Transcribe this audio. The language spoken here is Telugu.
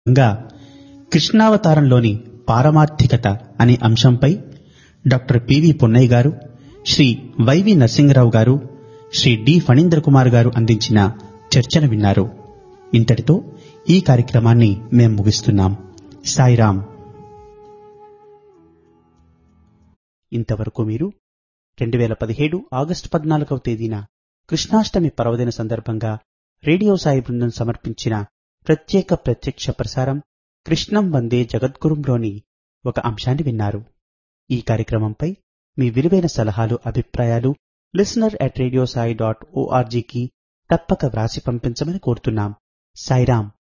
గా కృష్ణావతారంలోని పారమార్థికత అనే అంశంపై డాక్టర్ పివి పున్నయ్య గారు శ్రీ వైవి నరసింహరావు గారు శ్రీ డి ఫణీంద్ర కుమార్ గారు అందించిన చర్చను విన్నారు ఇంతటితో ఈ కార్యక్రమాన్ని మేం ముగిస్తున్నాం సాయిరాం ఇంతవరకు మీరు రెండు వేల పదిహేడు ఆగస్టు పద్నాలుగవ తేదీన కృష్ణాష్టమి పర్వదిన సందర్భంగా రేడియో సాయి బృందం సమర్పించిన ప్రత్యేక ప్రత్యక్ష ప్రసారం కృష్ణం వందే జగద్గురుంలోని ఒక అంశాన్ని విన్నారు ఈ కార్యక్రమంపై మీ విలువైన సలహాలు అభిప్రాయాలు listener at radio Sai dot ఓఆర్జీకి తప్పక వ్రాసి పంపించమని కోరుతున్నాం సాయిరాం